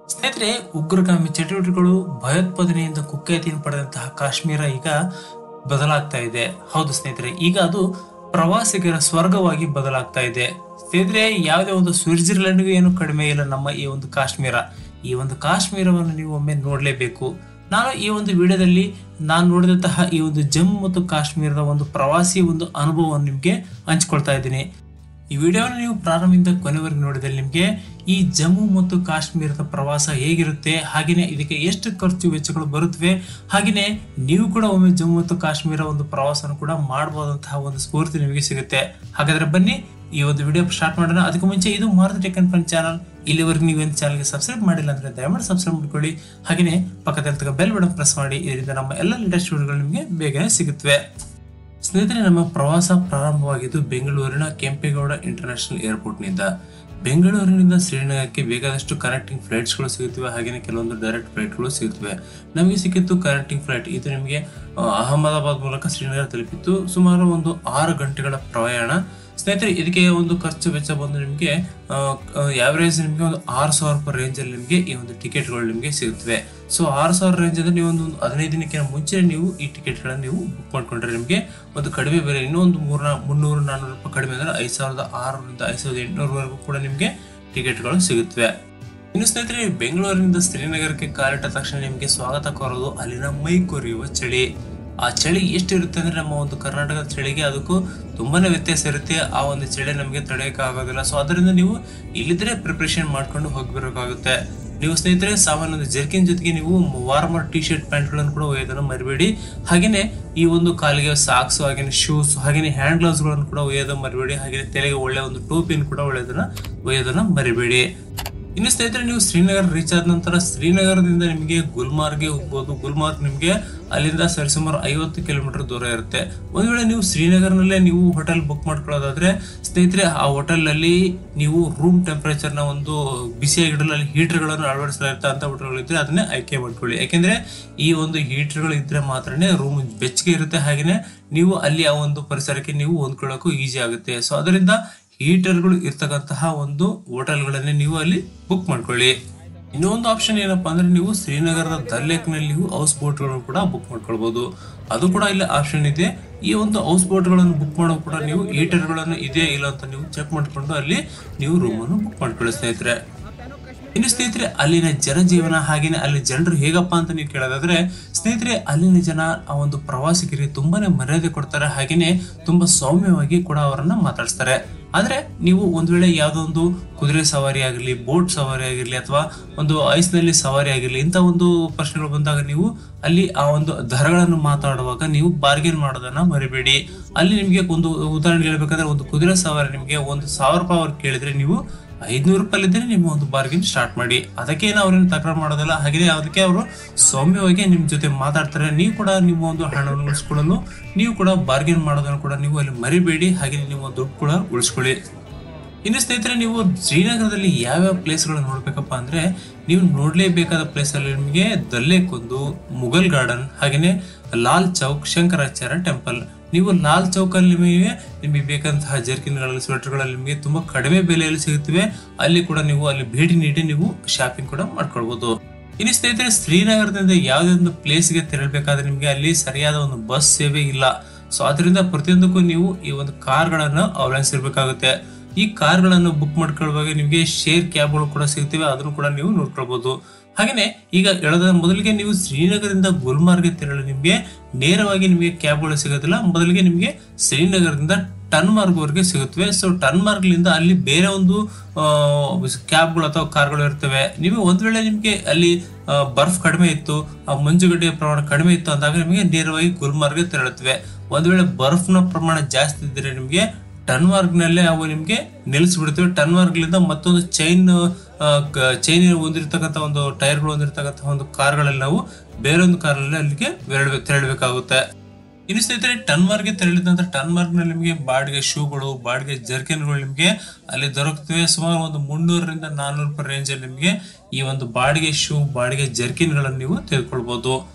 ಸ್ನೇಹಿತರೆ ಉಗ್ರಗಾಮಿ ಚಟುವಟಿಕೆಗಳು ಭಯೋತ್ಪಾದನೆಯಿಂದ ಕುಖ್ಯಾತಿಯನ್ನು ಪಡೆದಂತಹ ಕಾಶ್ಮೀರ ಈಗ ಬದಲಾಗ್ತಾ ಇದೆ ಹೌದು ಸ್ನೇಹಿತರೆ ಈಗ ಅದು ಪ್ರವಾಸಿಗರ ಸ್ವರ್ಗವಾಗಿ ಬದಲಾಗ್ತಾ ಇದೆ ಸ್ನೇಹಿತರೆ ಯಾವುದೇ ಒಂದು ಸ್ವಿಟ್ಜರ್ಲೆಂಡ್ಗೂ ಏನು ಕಡಿಮೆ ಇಲ್ಲ ನಮ್ಮ ಈ ಒಂದು ಕಾಶ್ಮೀರ ಈ ಒಂದು ಕಾಶ್ಮೀರವನ್ನು ನೀವು ಒಮ್ಮೆ ನೋಡಲೇಬೇಕು ನಾನು ಈ ಒಂದು ವಿಡಿಯೋದಲ್ಲಿ ನಾನು ನೋಡಿದಂತಹ ಈ ಒಂದು ಜಮ್ಮು ಮತ್ತು ಕಾಶ್ಮೀರದ ಒಂದು ಪ್ರವಾಸಿ ಒಂದು ಅನುಭವವನ್ನು ನಿಮಗೆ ಹಂಚ್ಕೊಳ್ತಾ ಇದ್ದೀನಿ ಈ ವಿಡಿಯೋನ ನೀವು ಪ್ರಾರಂಭದಿಂದ ಕೊನೆವರೆಗೆ ನೋಡಿದಲ್ಲಿ ನಿಮಗೆ ಈ ಜಮ್ಮು ಮತ್ತು ಕಾಶ್ಮೀರದ ಪ್ರವಾಸ ಹೇಗಿರುತ್ತೆ ಹಾಗೆಯೇ ಇದಕ್ಕೆ ಎಷ್ಟು ಖರ್ಚು ವೆಚ್ಚಗಳು ಬರುತ್ತವೆ ಹಾಗೆಯೇ ನೀವು ಕೂಡ ಒಮ್ಮೆ ಜಮ್ಮು ಮತ್ತು ಕಾಶ್ಮೀರ ಒಂದು ಪ್ರವಾಸನ ಕೂಡ ಮಾಡಬಹುದಂತಹ ಒಂದು ಸ್ಫೂರ್ತಿ ನಿಮಗೆ ಸಿಗುತ್ತೆ ಹಾಗಾದ್ರೆ ಬನ್ನಿ ಈ ಒಂದು ವಿಡಿಯೋ ಸ್ಟಾರ್ಟ್ ಮಾಡೋಣ ಅದಕ್ಕೂ ಮುಂಚೆ ಇದು Maruti tech and friend channel ಇಲ್ಲಿವರೆಗೆ ನೀವು ಒಂದು ಚಾನಲ್ಗೆ ಸಬ್ಸ್ಕ್ರೈಬ್ ಮಾಡಿಲ್ಲ ಅಂದ್ರೆ ದಯಮಾಡಿ ಸಬ್ಸ್ಕ್ರೈಬ್ ಮಾಡ್ಕೊಳ್ಳಿ ಹಾಗೆಯೇ ಪಕ್ಕದಲ್ಲಿ ತಗ ಬೆಲ್ ಬಟನ್ ಪ್ರೆಸ್ ಮಾಡಿ ಇದರಿಂದ ನಮ್ಮ ಎಲ್ಲ ಲೇಟೆಸ್ಟ್ ವಿಡಿಯೋಗಳು ನಿಮಗೆ ಬೇಗನೆ ಸಿಗುತ್ತವೆ ಸ್ನೇಹಿತರೆ ನಮ್ಮ ಪ್ರವಾಸ ಪ್ರಾರಂಭವಾಗಿದ್ದು ಬೆಂಗಳೂರಿನ ಕೆಂಪೇಗೌಡ ಇಂಟರ್ನ್ಯಾಷನಲ್ ಏರ್ಪೋರ್ಟ್ನಿಂದ ಬೆಂಗಳೂರಿನಿಂದ ಶ್ರೀನಗರಕ್ಕೆ ಬೇಕಾದಷ್ಟು ಕನೆಕ್ಟಿಂಗ್ ಫ್ಲೈಟ್ಸ್ಗಳು ಸಿಗುತ್ತವೆ ಹಾಗೆಯೇ ಕೆಲವೊಂದು ಡೈರೆಕ್ಟ್ ಫ್ಲೈಟ್ಗಳು ಸಿಗುತ್ತವೆ ನಮಗೆ ಸಿಕ್ಕಿತ್ತು ಕನೆಕ್ಟಿಂಗ್ ಫ್ಲೈಟ್ ಇದು ನಿಮಗೆ ಆ, ಅಹಮದಾಬಾದ್ ಮೂಲಕ ಶ್ರೀನಗರ ತಲುಪಿತ್ತು ಸುಮಾರು ಒಂದು ಆರು ಗಂಟೆಗಳ ಪ್ರಯಾಣ ಸ್ನೇಹಿತರೆ ಇದಕ್ಕೆ ಒಂದು ಖರ್ಚು ವೆಚ್ಚ ಬಂದು ನಿಮಗೆ ಯಾವರೇಜ್ ನಿಮಗೆ ಒಂದು ಆರು ಸಾವಿರ ರೂಪಾಯಿ ರೇಂಜಲ್ಲಿ ನಿಮಗೆ ಈ ಒಂದು ಟಿಕೆಟ್ಗಳು ನಿಮಗೆ ಸಿಗುತ್ತವೆ ಸೊ ಆರು ಸಾವಿರ ರೇಂಜ್ ಅಂದ್ರೆ ನೀವು ಒಂದು ಹದಿನೈದು ದಿನಕ್ಕೆ ಮುಂಚೆ ನೀವು ಈ ಟಿಕೆಟ್ಗಳನ್ನು ನೀವು ಬುಕ್ ಮಾಡ್ಕೊಂಡ್ರೆ ನಿಮಗೆ ಒಂದು ಕಡಿಮೆ ಬೆಲೆ ಇನ್ನೂ ಒಂದು ಮೂರ ಮುನ್ನೂರು ನಾನ್ನೂರು ರೂಪಾಯಿ ಕಡಿಮೆ ಅಂದ್ರೆ ಐದು ಸಾವಿರದ ಆರರಿಂದ ಐದು ಸಾವಿರದ ಎಂಟುನೂರವರೆಗೂ ಕೂಡ ನಿಮಗೆ ಟಿಕೆಟ್ಗಳು ಸಿಗುತ್ತವೆ ಇನ್ನು ಸ್ನೇಹಿತರೆ ನೀವು ಬೆಂಗಳೂರಿನಿಂದ ಶ್ರೀನಗರಕ್ಕೆ ಕಾಲಿಟ್ಟ ತಕ್ಷಣ ನಿಮಗೆ ಸ್ವಾಗತ ಕೋರೋದು ಅಲ್ಲಿನ ಮೈ ಕೊರೆಯುವ ಚಳಿ ಆ ಚಳಿ ಎಷ್ಟಿರುತ್ತೆ ಅಂದ್ರೆ ನಮ್ಮ ಒಂದು ಕರ್ನಾಟಕದ ಚಳಿಗೆ ಅದಕ್ಕೂ ತುಂಬಾನೇ ವ್ಯತ್ಯಾಸ ಇರುತ್ತೆ ಆ ಒಂದು ಚಳಿ ನಮಗೆ ತಡೆಯಕ್ಕೆ ಆಗೋದಿಲ್ಲ ಸೊ ಅದರಿಂದ ನೀವು ಇಲ್ಲಿದ್ರೆ ಪ್ರಿಪ್ರೇಷನ್ ಮಾಡ್ಕೊಂಡು ಹೋಗ್ಬರ್ಬೇಕಾಗುತ್ತೆ ನೀವು ಸ್ನೇಹಿತರೆ ಸಾಮಾನ್ಯ ಒಂದು ಜರ್ಕಿನ್ ಜೊತೆಗೆ ನೀವು ವಾರ್ಮರ್ ಟಿ ಶರ್ಟ್ ಪ್ಯಾಂಟ್ಗಳನ್ನು ಕೂಡ ಒಯ್ಯೋದನ್ನು ಮರಿಬೇಡಿ ಹಾಗೇನೆ ಈ ಒಂದು ಕಾಲಿಗೆ ಸಾಕ್ಸ್ ಹಾಗೇನೆ ಶೂಸ್ ಹಾಗೇನೆ ಹ್ಯಾಂಡ್ ಗ್ಲೌಸ್ ಗಳನ್ನು ಕೂಡ ಒಯ್ಯೋದನ್ನ ಮರಿಬೇಡಿ ಹಾಗೇನೆ ತಲೆಗೆ ಒಳ್ಳೆ ಒಂದು ಟೋಪಿಯನ್ನು ಕೂಡ ಒಳ್ಳೆಯದನ್ನ ಒಯ್ಯೋದನ್ನ ಮರಿಬೇಡಿ ಇನ್ನು ಸ್ನೇಹಿತರೆ ನೀವು ಶ್ರೀನಗರ ರೀಚ್ ಆದ ನಂತರ ಶ್ರೀನಗರದಿಂದ ನಿಮಗೆ ಗುಲ್ಮಾರ್ಗ್ಗೆ ಹೋಗ್ಬೋದು ಗುಲ್ಮಾರ್ಗ್ ನಿಮಗೆ ಅಲ್ಲಿಂದ ಸರಿಸುಮಾರು ಐವತ್ತು ಕಿಲೋಮೀಟರ್ ದೂರ ಇರುತ್ತೆ ಒಂದ್ ವೇಳೆ ನೀವು ಶ್ರೀನಗರ್ನಲ್ಲೇ ನೀವು ಹೋಟೆಲ್ ಬುಕ್ ಮಾಡ್ಕೊಳ್ಳೋದಾದ್ರೆ ಸ್ನೇಹಿತರೆ ಆ ಹೋಟೆಲ್ನಲ್ಲಿ ನೀವು ರೂಮ್ ಟೆಂಪರೇಚರ್ನ ಒಂದು ಬಿಸಿಯಾಗಿಡಲು ಅಲ್ಲಿ ಹೀಟರ್ಗಳನ್ನು ಅಳವಡಿಸಲಾಗಿರುತ್ತೆ ಅಂತ ಹೋಟೆಲ್ಗಳಿದ್ರೆ ಅದನ್ನೇ ಆಯ್ಕೆ ಮಾಡ್ಕೊಳ್ಳಿ ಯಾಕೆಂದ್ರೆ ಈ ಒಂದು ಹೀಟರ್ಗಳು ಇದ್ರೆ ಮಾತ್ರನೇ ರೂಮ್ ಬೆಚ್ಚಗೆ ಇರುತ್ತೆ ಹಾಗೇನೆ ನೀವು ಅಲ್ಲಿ ಆ ಒಂದು ಪರಿಸರಕ್ಕೆ ನೀವು ಹೊಂದ್ಕೊಳ್ಳೋಕ್ಕೂ ಈಸಿ ಆಗುತ್ತೆ ಸೊ ಅದರಿಂದ ಹೀಟರ್ಗಳು ಇರ್ತಕ್ಕಂತಹ ಒಂದು ಹೋಟೆಲ್ಗಳನ್ನೇ ನೀವು ಅಲ್ಲಿ ಬುಕ್ ಮಾಡ್ಕೊಳ್ಳಿ ಇನ್ನೊಂದು ಆಪ್ಷನ್ ಏನಪ್ಪಾ ಅಂದ್ರೆ ನೀವು ಶ್ರೀನಗರದ ದಲ್ಲೇಕ್ನಲ್ಲಿ ನೀವು ಹೌಸ್ ಬೋಟ್ಗಳನ್ನು ಕೂಡ ಬುಕ್ ಮಾಡ್ಕೊಳ್ಬಹುದು ಅದು ಕೂಡ ಇಲ್ಲಿ ಆಪ್ಷನ್ ಇದೆ ಈ ಒಂದು ಹೌಸ್ ಬೋಟ್ಗಳನ್ನು ಬುಕ್ ಮಾಡೋ ಕೂಡ ನೀವು ಹೀಟರ್ಗಳನ್ನು ಇದೆಯಾ ಇಲ್ಲ ಅಂತ ನೀವು ಚೆಕ್ ಮಾಡ್ಕೊಂಡು ಅಲ್ಲಿ ನೀವು ರೂಮನ್ನು ಬುಕ್ ಮಾಡ್ಕೊಳ್ಳಿ ಸ್ನೇಹಿತರೆ ಇನ್ನು ಸ್ನೇಹಿತರೆ ಅಲ್ಲಿನ ಜನಜೀವನ ಹಾಗೇನೆ ಅಲ್ಲಿ ಜನರು ಹೇಗಪ್ಪ ಅಂತ ನೀವು ಕೇಳೋದಾದ್ರೆ ಸ್ನೇಹಿತರೆ ಅಲ್ಲಿನ ಜನ ಆ ಒಂದು ಪ್ರವಾಸಿಗರಿಗೆ ತುಂಬಾನೇ ಮರ್ಯಾದೆ ಕೊಡ್ತಾರೆ ಹಾಗೇನೆ ತುಂಬಾ ಸೌಮ್ಯವಾಗಿ ಕೂಡ ಅವರನ್ನ ಮಾತಾಡಿಸ್ತಾರೆ ಆದ್ರೆ ನೀವು ಒಂದ್ ವೇಳೆ ಯಾವ್ದೋ ಒಂದು ಕುದುರೆ ಸವಾರಿ ಆಗಿರ್ಲಿ ಬೋಟ್ ಸವಾರಿ ಆಗಿರ್ಲಿ ಅಥವಾ ಒಂದು ಐಸ್ ನಲ್ಲಿ ಸವಾರಿ ಆಗಿರ್ಲಿ ಇಂಥ ಒಂದು ಪ್ರಶ್ನೆಗಳು ಬಂದಾಗ ನೀವು ಅಲ್ಲಿ ಆ ಒಂದು ದರಗಳನ್ನು ಮಾತಾಡುವಾಗ ನೀವು ಬಾರ್ಗೇನ್ ಮಾಡೋದನ್ನ ಮರಿಬೇಡಿ ಅಲ್ಲಿ ನಿಮ್ಗೆ ಒಂದು ಉದಾಹರಣೆ ಹೇಳ್ಬೇಕಂದ್ರೆ ಒಂದು ಕುದುರೆ ಸವಾರಿ ನಿಮ್ಗೆ ಒಂದು ಸಾವಿರ ರೂಪಾಯಿ ಅವ್ರು ಕೇಳಿದ್ರೆ ನೀವು ಐದ್ನೂರು ರೂಪಾಯಿ ಇದ್ರೆ ನಿಮ್ಮ ಒಂದು ಬಾರ್ಗಿನ್ ಸ್ಟಾರ್ಟ್ ಮಾಡಿ ಅದಕ್ಕೆ ಅವ್ರೇನು ತಕರಾರು ಮಾಡೋದಿಲ್ಲ ಹಾಗೆ ಅದಕ್ಕೆ ಅವರು ಸೌಮ್ಯವಾಗಿ ನಿಮ್ ಜೊತೆ ಮಾತಾಡ್ತಾರೆ ನೀವು ಕೂಡ ನಿಮ್ಮ ಒಂದು ಹಣವನ್ನು ಉಳಿಸ್ಕೊಳ್ಳಲು ನೀವು ಕೂಡ ಬಾರ್ಗೇನ್ ಮಾಡೋದನ್ನು ಕೂಡ ನೀವು ಅಲ್ಲಿ ಮರಿಬೇಡಿ ಹಾಗೆ ನಿಮ್ಮ ದುಡ್ಡು ಕೂಡ ಉಳಿಸ್ಕೊಳ್ಳಿ ಇನ್ನು ಸ್ನೇಹಿತರೆ ನೀವು ಶ್ರೀನಗರದಲ್ಲಿ ಯಾವ್ಯಾವ ಪ್ಲೇಸ್ಗಳು ನೋಡ್ಬೇಕಪ್ಪ ಅಂದ್ರೆ ನೀವು ನೋಡ್ಲೇಬೇಕಾದ ಪ್ಲೇಸ್ ಅಲ್ಲಿ ನಿಮಗೆ ದಲ್ಲೇಕೊಂದು ಮುಘಲ್ ಗಾರ್ಡನ್ ಹಾಗೇನೆ ಲಾಲ್ ಚೌಕ್ ಶಂಕರಾಚಾರ್ಯ ಟೆಂಪಲ್ ನೀವು ಲಾಲ್ ಚೌಕ್ ಅಲ್ಲಿ ನಿಮಗೆ ನಿಮಗೆ ಬೇಕಾದಂತಹ ಜರ್ಕಿನ್ಗಳಲ್ಲಿ ಸ್ವೆಟರ್ಗಳಲ್ಲಿ ನಿಮಗೆ ತುಂಬಾ ಕಡಿಮೆ ಬೆಲೆಯಲ್ಲಿ ಸಿಗುತ್ತವೆ ಅಲ್ಲಿ ಕೂಡ ನೀವು ಅಲ್ಲಿ ಭೇಟಿ ನೀಡಿ ನೀವು ಶಾಪಿಂಗ್ ಕೂಡ ಮಾಡ್ಕೊಳ್ಬಹುದು ಇನ್ನು ಸ್ನೇಹಿತರೆ ಶ್ರೀನಗರದಿಂದ ಯಾವುದೇ ಒಂದು ಪ್ಲೇಸ್ಗೆ ತೆರಳಬೇಕಾದ್ರೆ ನಿಮಗೆ ಅಲ್ಲಿ ಸರಿಯಾದ ಒಂದು ಬಸ್ ಸೇವೆ ಇಲ್ಲ ಸೊ ಅದರಿಂದ ಪ್ರತಿಯೊಂದಕ್ಕೂ ನೀವು ಈ ಒಂದು ಕಾರ್ಗಳನ್ನು ಅವಲಂಬಿಸಿರ್ಬೇಕಾಗುತ್ತೆ ಈ ಕಾರ್ಗಳನ್ನು ಬುಕ್ ಮಾಡ್ಕೊಳ್ಳುವಾಗ ನಿಮಗೆ ಶೇರ್ ಕ್ಯಾಬ್ಗಳು ಕೂಡ ಸಿಗ್ತವೆ ಅದನ್ನು ಕೂಡ ನೀವು ನೋಡ್ಕೊಳ್ಬಹುದು ಹಾಗೇನೆ ಈಗ ಹೇಳೋದ ಮೊದಲಿಗೆ ನೀವು ಶ್ರೀನಗರದಿಂದ ಗುಲ್ಮಾರ್ಗ್ಗೆ ತೆರಳು ನಿಮಗೆ ನೇರವಾಗಿ ನಿಮಗೆ ಕ್ಯಾಬ್ಗಳು ಸಿಗೋದಿಲ್ಲ ಮೊದಲಿಗೆ ನಿಮಗೆ ಶ್ರೀನಗರದಿಂದ ಟನ್ಮಾರ್ಗ್ ವರೆಗೆ ಸಿಗುತ್ತವೆ ಸೊ ಟನ್ಮಾರ್ಗ್ಲಿಂದ ಅಲ್ಲಿ ಬೇರೆ ಒಂದು ಕ್ಯಾಬ್ಗಳು ಅಥವಾ ಕಾರ್ಗಳು ಇರ್ತವೆ ನೀವು ಒಂದ್ ವೇಳೆ ನಿಮಗೆ ಅಲ್ಲಿ ಆ, ಬರ್ಫ್ ಕಡಿಮೆ ಇತ್ತು ಆ ಮಂಜುಗಡ್ಡೆಯ ಪ್ರಮಾಣ ಕಡಿಮೆ ಇತ್ತು ಅಂದಾಗ ನಿಮಗೆ ನೇರವಾಗಿ ಗುಲ್ಮಾರ್ಗ್ಗೆ ತೆರಳುತ್ತವೆ ಒಂದ್ ವೇಳೆ ಬರ್ಫ್ನ ಪ್ರಮಾಣ ಜಾಸ್ತಿ ಇದ್ರೆ ನಿಮಗೆ ಟನ್ಮಾರ್ಗ್ ನಲ್ಲೇ ಅವು ನಿಮ್ಗೆ ನಿಲ್ಲಿಸ್ಬಿಡ್ತವೆ ಟನ್ಮಾರ್ಗ್ಲಿಂದ ಮತ್ತೊಂದು ಚೈನ್ ಚೈನ್ ಹೊಂದಿರತಕ್ಕಂಥ ಒಂದು ಟೈರ್ಗಳು ಹೊಂದಿರತಕ್ಕಂಥ ಒಂದು ಕಾರ್ಗಳಲ್ಲಿ ನಾವು ಬೇರೊಂದು ಕಾರಲ್ಲಿ ಅಲ್ಲಿಗೆ ತೆರಳ್ಬೇಕು ತೆರಳಬೇಕಾಗುತ್ತೆ ಇನ್ನು ಸ್ನೇಹಿತರೆ ಟನ್ಮಾರ್ಗೆ ತೆರಳಿದ ನಂತರ ಟನ್ಮಾರ್ಗ್ ನಲ್ಲಿ ನಿಮಗೆ ಬಾಡಿಗೆ ಶೂಗಳು ಬಾಡಿಗೆ ಜರ್ಕಿನ್ಗಳು ನಿಮಗೆ ಅಲ್ಲಿ ದೊರಕುತ್ತವೆ ಸುಮಾರು ಒಂದು ಮುನ್ನೂರರಿಂದ ನಾನ್ನೂರು ರೂಪಾಯಿ ರೇಂಜ್ ಅಲ್ಲಿ ನಿಮಗೆ ಈ ಒಂದು ಬಾಡಿಗೆ ಶೂ ಬಾಡಿಗೆ ಜರ್ಕಿನ್ಗಳನ್ನು ನೀವು ತೆಗೆದುಕೊಳ್ಬಹುದು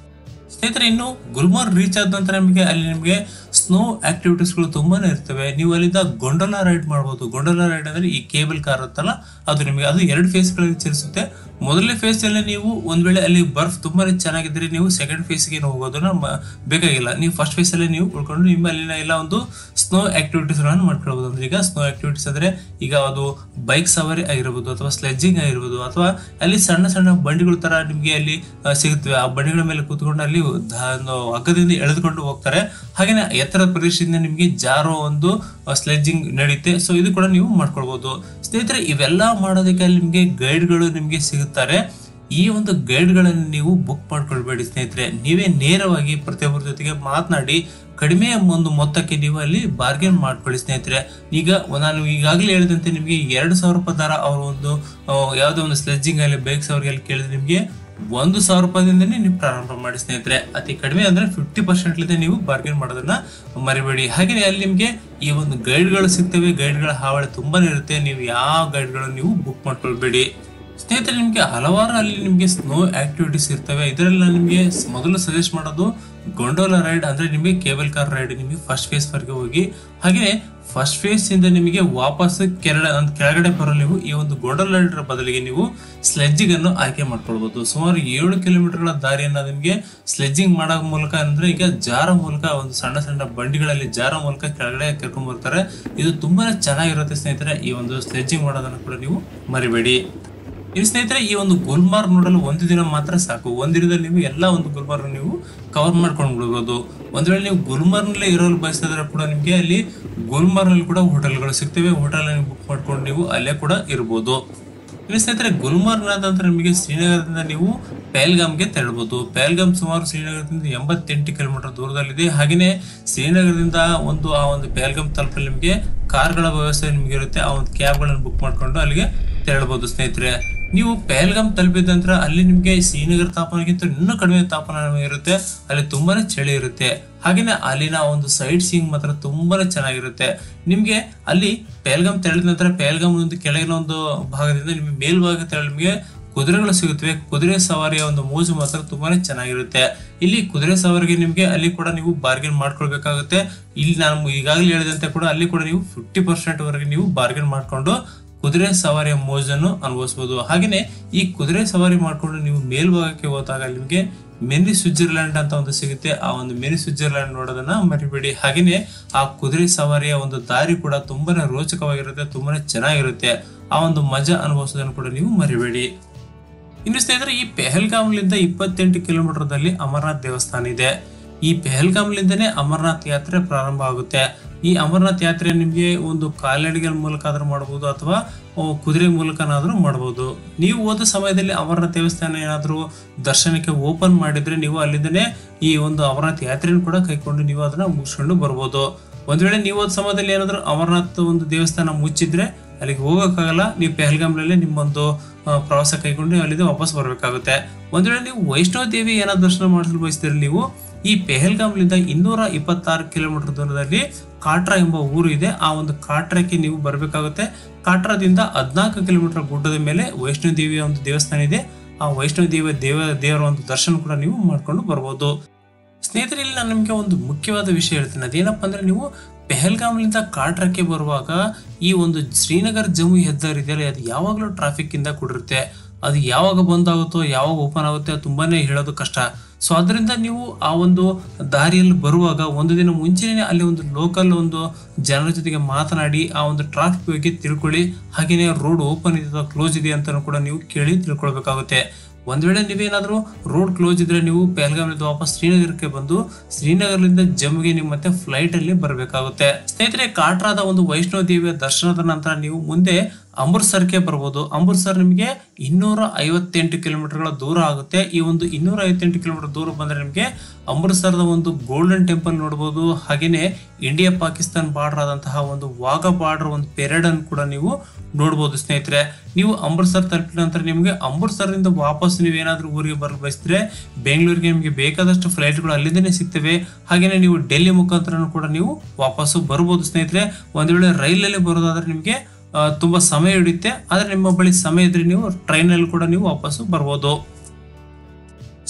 ಸ್ನೇಹಿತರೆ ಇನ್ನು ಗುಲ್ಮಾರ್ಗ್ ರೀಚ್ ಆದ ನಂತರ ನಿಮಗೆ ಅಲ್ಲಿ ನಿಮಗೆ ಸ್ನೋ ಆಕ್ಟಿವಿಟೀಸ್ಗಳು ತುಂಬಾನೇ ಇರ್ತವೆ ನೀವು ಅಲ್ಲಿಂದ ಗೊಂಡೋಲಾ ರೈಡ್ ಮಾಡ್ಬೋದು ಗೊಂಡೋಲಾ ರೈಡ್ ಅಂದ್ರೆ ಈ ಕೇಬಲ್ ಕಾರ್ ಇರುತ್ತಲ್ಲ ಅದು ನಿಮಗೆ ಅದು ಎರಡು ಫೇಸ್ಗಳಲ್ಲಿ ಚಲಿಸುತ್ತೆ ಮೊದಲನೇ ಫೇಸ್ ಅಲ್ಲಿ ನೀವು ಒಂದ್ ವೇಳೆ ಅಲ್ಲಿ ಬರ್ಫ್ ತುಂಬಾನೇ ಚೆನ್ನಾಗಿದ್ರೆ ನೀವು ಸೆಕೆಂಡ್ ಫೇಸ್ಗೆ ಹೋಗೋದನ್ನ ಮ- ಬೇಕಾಗಿಲ್ಲ ನೀವು ಫಸ್ಟ್ ಫೇಸ್ ಅಲ್ಲಿ ನೀವು ಉಳ್ಕೊಂಡು ನಿಮ್ಮ ಅಲ್ಲಿನ ಎಲ್ಲ ಒಂದು ಸ್ನೋ ಆಕ್ಟಿವಿಟೀಸ್ ಗಳನ್ನು ಮಾಡ್ಕೊಳ್ಬಹುದು ಅಂದ್ರೆ ಈಗ ಸ್ನೋ ಆಕ್ಟಿವಿಟೀಸ್ ಅಂದ್ರೆ ಈಗ ಅದು ಬೈಕ್ ಸವಾರಿ ಆಗಿರ್ಬೋದು ಅಥವಾ ಸ್ಲೆಡ್ಜಿಂಗ್ ಆಗಿರ್ಬೋದು ಅಥವಾ ಅಲ್ಲಿ ಸಣ್ಣ ಸಣ್ಣ ಬಂಡಿಗಳ ತರ ನಿಮ್ಗೆ ಅಲ್ಲಿ ಆ, ಸಿಗುತ್ತವೆ ಆ ಬಂಡಿಗಳ ಮೇಲೆ ಕೂತ್ಕೊಂಡು ಅಲ್ಲಿ ದ- ಒಂದು ಹಗ್ಗದಿಂದ ಎಳೆದುಕೊಂಡು ಹೋಗ್ತಾರೆ ಹಾಗೇನೆ ಎತ್ತರ ಪ್ರದೇಶದಿಂದ ನಿಮ್ಗೆ ಜಾರೋ ಒಂದು ಸ್ಲೆಡ್ಜಿಂಗ್ ನಡೆಯುತ್ತೆ ಸೊ ಇದು ಕೂಡ ನೀವು ಮಾಡ್ಕೊಳ್ಬಹುದು ಸ್ನೇಹಿತರೆ ಇವೆಲ್ಲ ಮಾಡೋದಕ್ಕೆ ಅಲ್ಲಿ ನಿಮ್ಗೆ ಗೈಡ್ಗಳು ನಿಮ್ಗೆ ಸಿಗುತ್ತಾರೆ ಈ ಒಂದು ಗೈಡ್ಗಳನ್ನು ನೀವು ಬುಕ್ ಮಾಡ್ಕೊಳ್ಬೇಡಿ ಸ್ನೇಹಿತರೆ ನೀವೇ ನೇರವಾಗಿ ಪ್ರತಿಯೊಬ್ಬರ ಜೊತೆಗೆ ಮಾತನಾಡಿ ಕಡಿಮೆ ಒಂದು ಮೊತ್ತಕ್ಕೆ ನೀವು ಅಲ್ಲಿ ಬಾರ್ಗೇನ್ ಮಾಡ್ಕೊಳ್ಳಿ ಸ್ನೇಹಿತರೆ ಈಗ ನಾನು ಈಗಾಗಲೇ ಹೇಳಿದಂತೆ ನಿಮಗೆ ಎರಡು ಸಾವಿರ ರೂಪಾಯಿ ದರ ಅವರ ಒಂದು ಆ, ಯಾವುದೋ ಒಂದು ಸ್ಲೆಡ್ಜಿಂಗ್ ಅಲ್ಲಿ ಬೈಕ್ಸ್ ಅವ್ರಿಗೆ ಅಲ್ಲಿ ಕೇಳಿದ್ರೆ ನಿಮಗೆ ಒಂದು ಸಾವಿರ ರೂಪಾಯಿಂದನೇ ನೀವು ಪ್ರಾರಂಭ ಮಾಡಿ ಸ್ನೇಹಿತರೆ ಅತಿ ಕಡಿಮೆ ಅಂದ್ರೆ ಫಿಫ್ಟಿ ಪರ್ಸೆಂಟ್ ನೀವು ಬಾರ್ಗೇನ್ ಮಾಡೋದನ್ನ ಮರಿಬೇಡಿ ಹಾಗೆ ಅಲ್ಲಿ ನಿಮಗೆ ಈ ಒಂದು ಗೈಡ್ಗಳು ಸಿಗ್ತವೆ ಗೈಡ್ಗಳ ಹಾವಳಿ ತುಂಬಾನೇ ಇರುತ್ತೆ ನೀವು ಯಾವ ಗೈಡ್ಗಳನ್ನು ನೀವು ಬುಕ್ ಮಾಡ್ಕೊಳ್ಬೇಡಿ ಸ್ನೇಹಿತರೆ ನಿಮಗೆ ಹಲವಾರು ಅಲ್ಲಿ ನಿಮಗೆ ಸ್ನೋ ಆಕ್ಟಿವಿಟೀಸ್ ಇರ್ತವೆ ಇದರಲ್ಲಿ ನಾನು ನಿಮಗೆ ಸ್- ಮೊದಲು ಸಜೆಸ್ಟ್ ಮಾಡೋದು ಗೊಂಡೋಲಾ ರೈಡ್ ಅಂದ್ರೆ ನಿಮಗೆ ಕೇಬಲ್ ಕಾರ್ ರೈಡ್ ನಿಮಗೆ ಫಸ್ಟ್ ಫೇಸ್ ವರೆಗೆ ಹೋಗಿ ಹಾಗೆ ಫಸ್ಟ್ ಫೇಸ್ ಇಂದ ನಿಮಗೆ ವಾಪಸ್ ಕೆರಳ ಅಂದ್ ಕೆಳಗಡೆ ಬರಲು ನೀವು ಈ ಒಂದು ಗೊಂಡೋಲಾ ರೈಡ್ ಬದಲಿಗೆ ನೀವು ಸ್ಲೆಡ್ಜಿಂಗ್ ಅನ್ನು ಆಯ್ಕೆ ಮಾಡ್ಕೊಳ್ಬಹುದು ಸುಮಾರು ಏಳು ಕಿಲೋಮೀಟರ್ಗಳ ದಾರಿಯನ್ನ ನಿಮಗೆ ಸ್ಲೆಡ್ಜಿಂಗ್ ಮಾಡೋ ಮೂಲಕ ಅಂದ್ರೆ ಈಗ ಜಾರ ಮೂಲಕ ಒಂದು ಸಣ್ಣ ಸಣ್ಣ ಬಂಡಿಗಳಲ್ಲಿ ಜಾರ ಮೂಲಕ ಕೆಳಗಡೆ ಕರ್ಕೊಂಡ್ ಬರ್ತಾರೆ ಇದು ತುಂಬಾನೇ ಚೆನ್ನಾಗಿರುತ್ತೆ ಸ್ನೇಹಿತರೆ ಈ ಒಂದು ಸ್ಲೆಡ್ಜಿಂಗ್ ಮಾಡೋದನ್ನ ಕೂಡ ನೀವು ಮರಿಬೇಡಿ ಇನ್ನು ಸ್ನೇಹಿತರೆ ಈ ಒಂದು ಗುಲ್ಮಾರ್ಗ್ ನೋಡಲು ಒಂದು ದಿನ ಮಾತ್ರ ಸಾಕು ಒಂದು ದಿನದಲ್ಲಿ ನೀವು ಎಲ್ಲ ಒಂದು ಗುಲ್ಮಾರ್ಗ್ ನೀವು ಕವರ್ ಮಾಡ್ಕೊಂಡು ಬಿಡ್ಬೋದು ಒಂದ್ ವೇಳೆ ನೀವು ಗುಲ್ಮಾರ್ಗ್ನಲ್ಲೇ ಇರೋಲು ಬಯಸಿದ್ರೆ ಕೂಡ ನಿಮಗೆ ಅಲ್ಲಿ ಗುಲ್ಮಾರ್ಗ್ನಲ್ಲಿ ಕೂಡ ಹೋಟೆಲ್ಗಳು ಸಿಗ್ತವೆ ಹೋಟೆಲ್ ಬುಕ್ ಮಾಡ್ಕೊಂಡು ನೀವು ಅಲ್ಲೇ ಕೂಡ ಇರ್ಬೋದು ಇನ್ನು ಸ್ನೇಹಿತರೆ ಗುಲ್ಮಾರ್ಗ್ ನಂತರ ನಿಮಗೆ ಶ್ರೀನಗರದಿಂದ ನೀವು ಪೆಹಲ್ಗಾಮ್ಗೆ ತೆರಳಬಹುದು ಪೆಹಲ್ಗಾಮ್ ಸುಮಾರು ಶ್ರೀನಗರದಿಂದ ಎಂಬತ್ತೆಂಟು ಕಿಲೋಮೀಟರ್ ದೂರದಲ್ಲಿದೆ ಹಾಗೆಯೇ ಶ್ರೀನಗರದಿಂದ ಒಂದು ಆ ಒಂದು ಪೆಹಲ್ಗಾಮ್ ತಲುಪಲು ನಿಮಗೆ ಕಾರ್ಗಳ ವ್ಯವಸ್ಥೆ ನಿಮಗೆ ಇರುತ್ತೆ ಆ ಒಂದು ಕ್ಯಾಬ್ಗಳನ್ನು ಬುಕ್ ಮಾಡ್ಕೊಂಡು ಅಲ್ಲಿಗೆ ತೆರಳಬಹುದು ಸ್ನೇಹಿತರೆ ನೀವು ಪೆಹಲ್ಗಾಮ್ ತಲುಪಿದ ನಂತರ ಅಲ್ಲಿ ನಿಮಗೆ ಶ್ರೀನಗರ ತಾಪಮಾನಕ್ಕಿಂತ ಇನ್ನೂ ಕಡಿಮೆ ತಾಪಮಾನ ಇರುತ್ತೆ ಅಲ್ಲಿ ತುಂಬಾನೇ ಚಳಿ ಇರುತ್ತೆ ಹಾಗೇನೆ ಅಲ್ಲಿನ ಒಂದು ಸೈಡ್ ಸೀಯಿಂಗ್ ಮಾತ್ರ ತುಂಬಾನೇ ಚೆನ್ನಾಗಿರುತ್ತೆ ನಿಮ್ಗೆ ಅಲ್ಲಿ ಪೆಹಲ್ಗಾಮ್ ತೆರಳಿದ ನಂತರ ಪೆಹಲ್ಗಾಮ್ ಒಂದು ಕೆಳಗಿನ ಒಂದು ಭಾಗದಿಂದ ನಿಮಗೆ ಮೇಲ್ಭಾಗ ತೆರಳಿ ನಿಮಗೆ ಕುದುರೆಗಳು ಸಿಗುತ್ತವೆ ಕುದುರೆ ಸವಾರಿಯ ಒಂದು ಮೋಜು ಮಾತ್ರ ತುಂಬಾನೇ ಚೆನ್ನಾಗಿರುತ್ತೆ ಇಲ್ಲಿ ಕುದುರೆ ಸವಾರಿಗೆ ನಿಮಗೆ ಅಲ್ಲಿ ಕೂಡ ನೀವು ಬಾರ್ಗೇನ್ ಮಾಡ್ಕೊಳ್ಬೇಕಾಗುತ್ತೆ ಇಲ್ಲಿ ನಾನು ಈಗಾಗಲೇ ಹೇಳಿದಂತೆ ಕೂಡ ಅಲ್ಲಿ ಕೂಡ ನೀವು ಫಿಫ್ಟಿ ಪರ್ಸೆಂಟ್ ವರೆಗೆ ನೀವು ಬಾರ್ಗೇನ್ ಮಾಡ್ಕೊಂಡು ಕುದುರೆ ಸವಾರಿಯ ಮೋಜನ್ನು ಅನುಭವಿಸಬಹುದು ಹಾಗೇನೆ ಈ ಕುದುರೆ ಸವಾರಿ ಮಾಡ್ಕೊಂಡು ನೀವು ಮೇಲ್ಭಾಗಕ್ಕೆ ಹೋದಾಗ ನಿಮಗೆ ಮಿನಿ ಸ್ವಿಟ್ಜರ್ಲ್ಯಾಂಡ್ ಅಂತ ಒಂದು ಸಿಗುತ್ತೆ ಆ ಒಂದು ಮಿನಿ ಸ್ವಿಟ್ಜರ್ಲ್ಯಾಂಡ್ ನೋಡೋದನ್ನ ಮರಿಬೇಡಿ ಹಾಗೇನೆ ಆ ಕುದುರೆ ಸವಾರಿಯ ಒಂದು ದಾರಿ ಕೂಡ ತುಂಬಾನೇ ರೋಚಕವಾಗಿರುತ್ತೆ ತುಂಬಾನೇ ಚೆನ್ನಾಗಿರುತ್ತೆ ಆ ಒಂದು ಮಜಾ ಅನುಭವಿಸೋದನ್ನು ಕೂಡ ನೀವು ಮರಿಬೇಡಿ ಇನ್ನು ಸ್ನೇಹಿತರೆ ಈ ಪೆಹಲ್ಗಾಮ್ಲಿಂದ ಇಪ್ಪತ್ತೆಂಟು ಕಿಲೋಮೀಟರ್ದಲ್ಲಿ ಅಮರನಾಥ್ ದೇವಸ್ಥಾನ ಇದೆ ಈ ಪೆಹಲ್ಗಾಮ್ಲಿಂದನೇ ಅಮರನಾಥ್ ಯಾತ್ರೆ ಪ್ರಾರಂಭ ಆಗುತ್ತೆ ಈ ಅಮರನಾಥ್ ಯಾತ್ರೆ ನಿಮಗೆ ಒಂದು ಕಾಲ್ನಡಿಗೆಗಳ ಮೂಲಕ ಆದ್ರೂ ಮಾಡಬಹುದು ಅಥವಾ ಆ, ಕುದುರೆ ಮೂಲಕನಾದ್ರೂ ಮಾಡಬಹುದು ನೀವು ಹೋದ ಸಮಯದಲ್ಲಿ ಅಮರನಾಥ್ ದೇವಸ್ಥಾನ ಏನಾದರೂ ದರ್ಶನಕ್ಕೆ ಓಪನ್ ಮಾಡಿದ್ರೆ ನೀವು ಅಲ್ಲಿಂದನೇ ಈ ಒಂದು ಅಮರನಾಥ್ ಯಾತ್ರೆಯನ್ನು ಕೂಡ ಕೈಕೊಂಡು ನೀವು ಅದನ್ನ ಮುಗಿಸ್ಕೊಂಡು ಬರ್ಬೋದು ಒಂದ್ ವೇಳೆ ನೀವು ಹೋದ ಸಮಯದಲ್ಲಿ ಏನಾದರೂ ಅಮರನಾಥ್ ಒಂದು ದೇವಸ್ಥಾನ ಮುಚ್ಚಿದ್ರೆ ಅಲ್ಲಿಗೆ ಹೋಗೋಕ್ಕಾಗಲ್ಲ ನೀವು ಪೆಹಲ್ಗಾಮ್ನಲ್ಲೇ ನಿಮ್ಮೊಂದು ಆ, ಪ್ರವಾಸ ಕೈಕೊಂಡು ಅಲ್ಲಿಂದ ವಾಪಸ್ ಬರಬೇಕಾಗುತ್ತೆ ಒಂದ್ ವೇಳೆ ನೀವು ವೈಷ್ಣವ ದೇವಿ ಏನಾದ್ರು ದರ್ಶನ ಮಾಡಿಸಲು ಬಯಸಿದ್ರೆ ನೀವು ಈ ಪೆಹಲ್ಗಾಮ್ಲಿಂದ ಇನ್ನೂರ ಇಪ್ಪತ್ತಾರು ಕಿಲೋಮೀಟರ್ ದೂರದಲ್ಲಿ ಕಾಟ್ರಾ ಎಂಬ ಊರು ಇದೆ ಆ ಒಂದು ಕಾಟ್ರಾಕ್ಕೆ ನೀವು ಬರಬೇಕಾಗುತ್ತೆ ಕಾಟ್ರಾದಿಂದ ಹದಿನಾಲ್ಕು ಕಿಲೋಮೀಟರ್ ಗುಡ್ಡದ ಮೇಲೆ ವೈಷ್ಣವ ದೇವಿಯ ಒಂದು ದೇವಸ್ಥಾನ ಇದೆ ಆ ವೈಷ್ಣವ ದೇವಿಯ ದೇವ ದೇವರ ಒಂದು ದರ್ಶನ ಕೂಡ ನೀವು ಮಾಡ್ಕೊಂಡು ಬರ್ಬೋದು ಸ್ನೇಹಿತರೆ ಇಲ್ಲಿ ನಾನು ನಿಮಗೆ ಒಂದು ಮುಖ್ಯವಾದ ವಿಷಯ ಹೇಳ್ತೀನಿ ಅದೇನಪ್ಪ ಅಂದ್ರೆ ನೀವು ಪೆಹಲ್ಗಾಮ್ಲಿಂದ ಕಾಟ್ರಾಕ್ಕೆ ಬರುವಾಗ ಈ ಒಂದು ಶ್ರೀನಗರ್ ಜಮ್ಮು ಹೆದ್ದಾರಿ ಇದೆಯಲ್ಲ ಅದು ಯಾವಾಗಲೂ ಟ್ರಾಫಿಕ್ ಇಂದ ಕೂಡಿರುತ್ತೆ ಅದು ಯಾವಾಗ ಬಂದ್ ಆಗುತ್ತೋ ಯಾವಾಗ ಓಪನ್ ಆಗುತ್ತೆ ಅದು ತುಂಬಾನೇ ಹೇಳೋದು ಕಷ್ಟ ಸೊ ಅದರಿಂದ ನೀವು ಆ ಒಂದು ದಾರಿಯಲ್ಲಿ ಬರುವಾಗ ಒಂದು ದಿನ ಮುಂಚೆನೇ ಅಲ್ಲಿ ಒಂದು ಲೋಕಲ್ ಒಂದು ಜನರ ಜೊತೆಗೆ ಮಾತನಾಡಿ ಆ ಒಂದು ಟ್ರಾಫಿಕ್ ಬಗ್ಗೆ ತಿಳ್ಕೊಳ್ಳಿ ಹಾಗೆಯೇ ರೋಡ್ ಓಪನ್ ಇದೆ ಅಥವಾ ಕ್ಲೋಸ್ ಇದೆ ಅಂತ ಕೂಡ ನೀವು ಕೇಳಿ ತಿಳ್ಕೊಳ್ಬೇಕಾಗುತ್ತೆ ಒಂದ್ ವೇಳೆ ನೀವೇನಾದ್ರೂ ರೋಡ್ ಕ್ಲೋಸ್ ಇದ್ರೆ ನೀವು ಪೆಹಲ್ಗಾಮ್ನಿಂದ ವಾಪಸ್ ಶ್ರೀನಗರಕ್ಕೆ ಬಂದು ಶ್ರೀನಗರದಿಂದ ಜಮ್ಗೆ ನೀವು ಮತ್ತೆ ಫ್ಲೈಟ್ ಅಲ್ಲಿ ಬರಬೇಕಾಗುತ್ತೆ ಸ್ನೇಹಿತರೆ ಕಾಟ್ರಾದ ಒಂದು ವೈಷ್ಣವ ದೇವಿಯ ದರ್ಶನದ ನಂತರ ನೀವು ಮುಂದೆ ಅಮೃತ್ಸರ್ಗೆ ಬರ್ಬೋದು ಅಮೃತ್ಸರ್ ನಿಮಗೆ ಇನ್ನೂರ ಐವತ್ತೆಂಟು ಕಿಲೋಮೀಟರ್ಗಳ ದೂರ ಆಗುತ್ತೆ ಈ ಒಂದು ಇನ್ನೂರ ಐವತ್ತೆಂಟು ಕಿಲೋಮೀಟರ್ ದೂರ ಬಂದ್ರೆ ನಿಮಗೆ ಅಮೃತ್ಸರದ ಒಂದು ಗೋಲ್ಡನ್ ಟೆಂಪಲ್ ನೋಡ್ಬೋದು ಹಾಗೇನೆ ಇಂಡಿಯಾ ಪಾಕಿಸ್ತಾನ್ ಬಾರ್ಡರ್ ಆದಂತಹ ಒಂದು ವಾಘ ಬಾರ್ಡರ್ ಒಂದು ಪೆರೇಡ್ ಅನ್ನು ಕೂಡ ನೀವು ನೋಡ್ಬೋದು ಸ್ನೇಹಿತರೆ ನೀವು ಅಮೃತ್ಸರ್ ತಲುಪಿದ ನಂತರ ನಿಮಗೆ ಅಮೃತ್ಸರದಿಂದ ವಾಪಸ್ ನೀವು ಏನಾದ್ರೂ ಊರಿಗೆ ಬರಲು ಬಯಸಿದ್ರೆ ಬೆಂಗಳೂರಿಗೆ ನಿಮಗೆ ಬೇಕಾದಷ್ಟು ಫ್ಲೈಟ್ಗಳು ಅಲ್ಲಿಂದನೇ ಸಿಗ್ತವೆ ಹಾಗೇನೆ ನೀವು ಡೆಲ್ಲಿ ಮುಖಾಂತರ ಕೂಡ ನೀವು ವಾಪಸ್ಸು ಬರ್ಬೋದು ಸ್ನೇಹಿತರೆ ಒಂದ್ ವೇಳೆ ರೈಲಲ್ಲಿ ಬರೋದಾದ್ರೆ ನಿಮಗೆ ಆ, ತುಂಬಾ ಸಮಯ ಹಿಡಿಯುತ್ತೆ ಆದ್ರೆ ನಿಮ್ಮ ಬಳಿ ಸಮಯ ಇದ್ರೆ ನೀವು ಟ್ರೈನಲ್ಲಿ ಕೂಡ ನೀವು ವಾಪಸ್ಸು ಬರ್ಬೋದು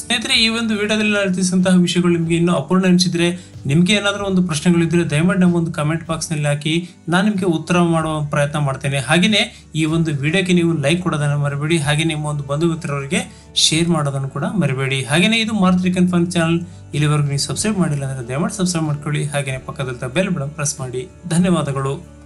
ಸ್ನೇಹಿತರೆ ಈ ಒಂದು ವಿಡಿಯೋದಲ್ಲಿ ನಾನು ತಿಳಿಸಿದಂತಹ ವಿಷಯಗಳು ನಿಮಗೆ ಇನ್ನೂ ಅಪೂರ್ಣ ಅನಿಸಿದ್ರೆ ನಿಮಗೆ ಏನಾದರೂ ಒಂದು ಪ್ರಶ್ನೆಗಳಿದ್ರೆ ದಯಮಾಡಿ ನಮ್ಮ ಒಂದು ಕಮೆಂಟ್ ಬಾಕ್ಸ್ನಲ್ಲಿ ಹಾಕಿ ನಾನು ನಿಮಗೆ ಉತ್ತರ ಮಾಡುವ ಪ್ರಯತ್ನ ಮಾಡ್ತೇನೆ ಹಾಗೆಯೇ ಈ ಒಂದು ವಿಡಿಯೋಗೆ ನೀವು ಲೈಕ್ ಕೊಡೋದನ್ನು ಮರಿಬೇಡಿ ಹಾಗೆ ನಿಮ್ಮ ಒಂದು ಬಂಧು ಮಿತ್ರರಿಗೆ ಶೇರ್ ಮಾಡೋದನ್ನು ಕೂಡ ಮರಿಬೇಡಿ ಹಾಗೆಯೇ ಇದು ಮಾರುತಿ ಫನ್ ಚಾನಲ್ ಇಲ್ಲಿವರೆಗೂ ನೀವು ಸಬ್ಸ್ಕ್ರೈಬ್ ಮಾಡಿಲ್ಲ ಅಂದರೆ ದಯಮಾಡಿ ಸಬ್ಸ್ಕ್ರೈಬ್ ಮಾಡ್ಕೊಳ್ಳಿ ಹಾಗೆಯೇ ಪಕ್ಕದಲ್ಲಿ ಬೆಲ್ ಬಟನ್ ಪ್ರೆಸ್ ಮಾಡಿ ಧನ್ಯವಾದಗಳು